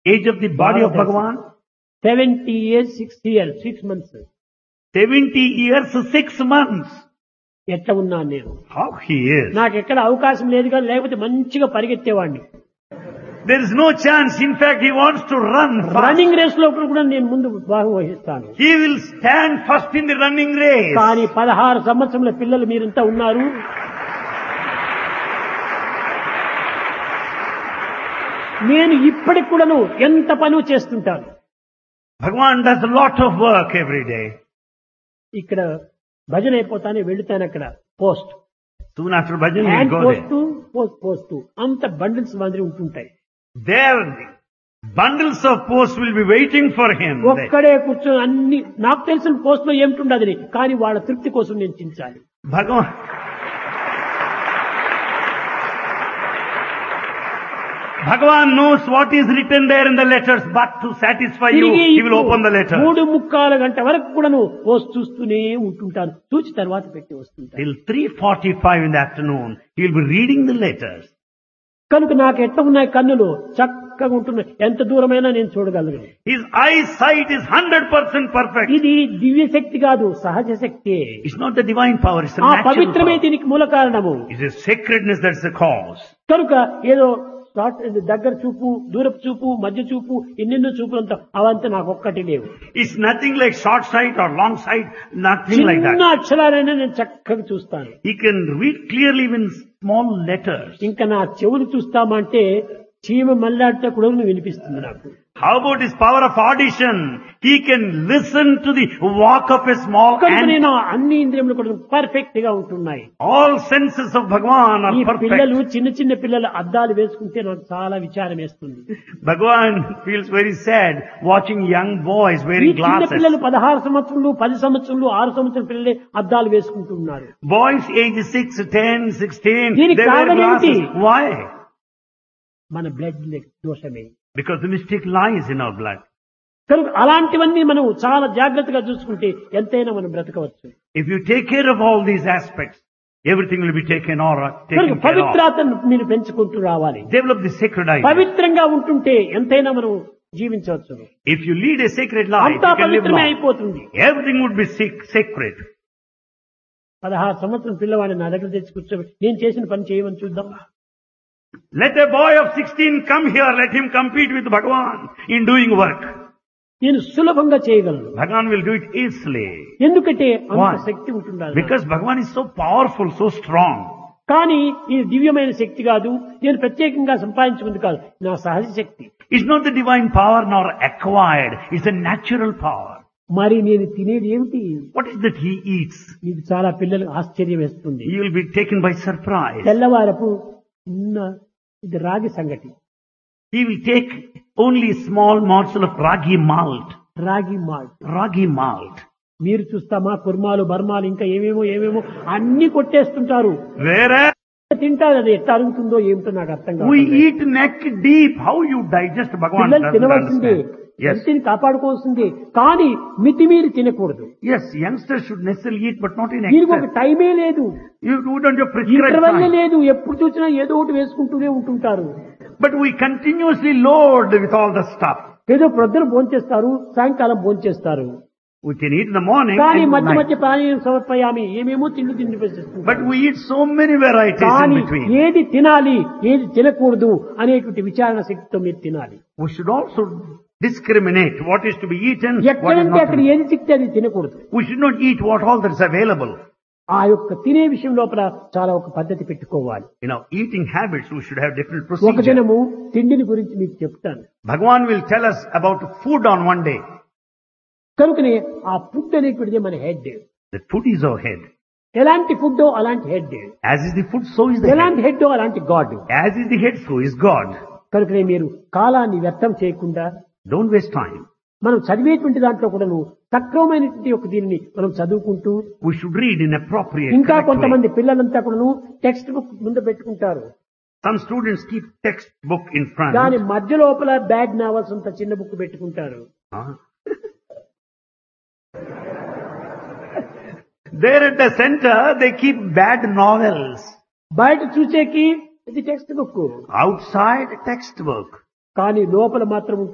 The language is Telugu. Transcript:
Age of the body of Bhagavan? Seventy years six years six months 70 years, 6 months. ఎట్లా ఉన్నాను నేను How he is. నాకు ఎక్కడ అవకాశం లేదు కానీ లేకపోతే మంచిగా పరిగెత్తేవాడిని There is no chance. In fact, he wants to run fast. Running race లోపల కూడా నేను ముందు భాగం వహిస్తాను He will stand first in the running race. కానీ పదహారు సంవత్సరముల పిల్లలు మీరింతా ఉన్నారు నేను ఇప్పటికి కూడాను ఎంత పని చేస్తుంటాను Bhagavan does a lot of work every day. ఇక్కడ భజన అయిపోతానే వెళుతాను అక్కడ post Soon after bhajan, he will hand go post there. Post post అంత బండిల్స్ మాదిరి ఉంటుంటాయి There, bundles of posts will be waiting for him. there. ఒక్కడే కూర్చొని అన్ని నాకు తెలిసిన పోస్ట్ లో ఏమిటి కానీ వాళ్ళ తృప్తి కోసం నేను చించాలి Bhagavan. Bhagavan knows what is written there in the letters, but to satisfy you, తిరిగి he will ఇప్పుడు open the letter. మూడు ముక్కాల గంట వరకు కూడాను పోస్ట్ చూస్తూనే ఉంటుంటాను చూచి తర్వాత పెట్టి వస్తుంటాను Till 3.45 in the afternoon, he will be reading the letters. కనుక నాకు ఎట్లా ఉన్నాయి కన్నులు చక్కగా ఉంటున్నాయి ఎంత దూరమైనా నేను చూడగలను His eyesight is 100% perfect. ఇది దివ్య శక్తి కాదు సహజ శక్తి It's not the divine power, it's the ఆ natural పవిత్రమే power. దీనికి మూల కారణము It is sacredness that's the cause. కనుక ఏదో షార్ట్ దగ్గర చూపు దూరపు చూపు మధ్య చూపు ఎన్నెన్నో చూపులంతా అవంతా నాకు ఒక్కటి లేవు It's nothing like short sight or long sight, nothing like చిన్న that. అక్షరాలైనా నేను చక్కగా చూస్తాను He can read clearly even small letters. ఇంకా నా చెవులు చూస్తామంటే చీమ మల్లాడితే కూడా వినిపిస్తుంది నాకు How about his power of audition? He can listen to the walk of a small కనుక ant. నేను అన్ని ఇంద్రియములు కూడా పర్ఫెక్ట్ గా ఉంటున్నాయి All senses of Bhagavan ఈ are పిల్లలు perfect. చిన్న చిన్న పిల్లలు అద్దాలు వేసుకుంటే నాకు చాలా విచారం వేస్తుంది Bhagavan feels very sad watching young boys ఈ wearing చిన్న glasses. పిల్లలు పదహారు సంవత్సరాలు పది సంవత్సరాలు ఆరు సంవత్సరాల పిల్లలే అద్దాలు వేసుకుంటున్నారు Boys age 6, 10, 16, దీనికి they wear కారణం glasses. ఏంటి? Why? మన బ్లడ్ దోషమే Because the mystic lies in our blood. కనుక అలాంటివన్నీ మనం చాలా జాగ్రత్తగా చూసుకుంటే ఎంతైనా మనం బ్రతకవచ్చు If you take care of all these aspects, everything will be taken or కనుక taken care of. పవిత్రతను మీరు పెంచుకుంటూ రావాలి Develop the sacred idea. పవిత్రంగా ఉంటుంటే ఎంతైనా మనం జీవించవచ్చు If you lead a sacred life, అంతా you can live పవిత్రమే long. అయిపోతుంది Everything would be sac- sacred. పదహారు సంవత్సరం పిల్లవాడిని నా దగ్గర తెచ్చి కూర్చోబెట్టి నేను చేసిన పని చేయమని చూద్దాం Let a boy of 16 come here, let him compete with Bhagavan in doing work. నేను సులభంగా చేయగలను Bhagavan will do it easily. ఎందుకంటే అంత Why? శక్తి ఉంటుండాలి Because Bhagavan is so powerful, so strong. కానీ ఇది దివ్యమైన శక్తి కాదు నేను ప్రత్యేకంగా సంపాదించుకుంది కాదు నా సహజ శక్తి It's not the divine power nor acquired, it's a natural power. మరి నేను తినేది ఏమిటి What is that he eats? ఇది చాలా పిల్లలకు ఆశ్చర్యం వేస్తుంది He will be taken by surprise. తెల్లవారపు చిన్న ఇది రాగి సంగటి He will take only small morsel of ragi malt. Ragi malt Ragi malt. మీరు చూస్తామా కుర్మాలు బర్మాలు ఇంకా ఏమేమో ఏమేమో అన్ని కొట్టేస్తుంటారు Whereas తింటారు అది ఎట్లా అరుగుతుందో ఏమిటో నాకు అర్థం we కాదు eat neck deep. How you digest Bhagavan పిల్లలు doesn't తినవలసిందే understand. Yes. హెల్త్ని కాపాడుకోవాల్సిందే కానీ మితిమీరి తినకూడదు Yes, youngsters should necessarily eat, but not in దీనికి ఒక excess. టైమే లేదు You you don't have prescribed interval time. లేదు ఎప్పుడు చూసినా ఏదో ఒకటి వేసుకుంటూనే ఉంటుంటారు But we continuously load with all the stuff. ఏదో ప్రొద్దున భోంచేస్తారు సాయంకాలం భోంచేస్తారు We can eat in the morning కానీ and మధ్య night. మధ్య పానీయం సమర్పయామి ఏమేమో తిండి తిండి వేసేస్తుంటారు But we eat so many varieties in కానీ between. ఏది తినాలి ఏది తినకూడదు అనేటువంటి విచారణ శక్తితో మీరు తినాలి We should also discriminate what is to be eaten, what is ఎక్కడంటే not. అక్కడ to be- ఏది చిక్తే అది తినకూడదు We should not eat what all that is available. ఆ యొక్క తినే విషయం లోపల చాలా ఒక పద్ధతి పెట్టుకోవాలి In our eating habits, we should have different ఒక procedures. దినము తిండిని గురించి మీకు చెప్తాను Bhagavan will tell us about food on one day. కనుకనే ఆ ఫుడ్ అనేటువంటిది మన head The food is our head. ఎలాంటి ఫుడ్ అలాంటి head As is the food, so is the head. ఎలాంటి హెడ్ అలాంటి god As is the head, so is God. కనుకనే మీరు కాలాన్ని వ్యర్థం చేయకుండా Don't waste time. మనం చదివేటువంటి దాంట్లో కూడాను సక్రమమైనటువంటి ఒక దీనిని మనం చదువుకుంటూ We should read in appropriate ఇంకా correct way. కొంతమంది పిల్లలంతా కూడాను టెక్స్ట్ బుక్ ముందు పెట్టుకుంటారు Some students keep textbook in front. దాని మధ్య లోపల బ్యాడ్ నావల్స్ అంత చిన్న బుక్ పెట్టుకుంటారు Huh? there at the center, they keep bad novels. బయట చూసేకి ఇది టెక్స్ట్ బుక్ Outside, textbook. కానీ లోపల మాత్రం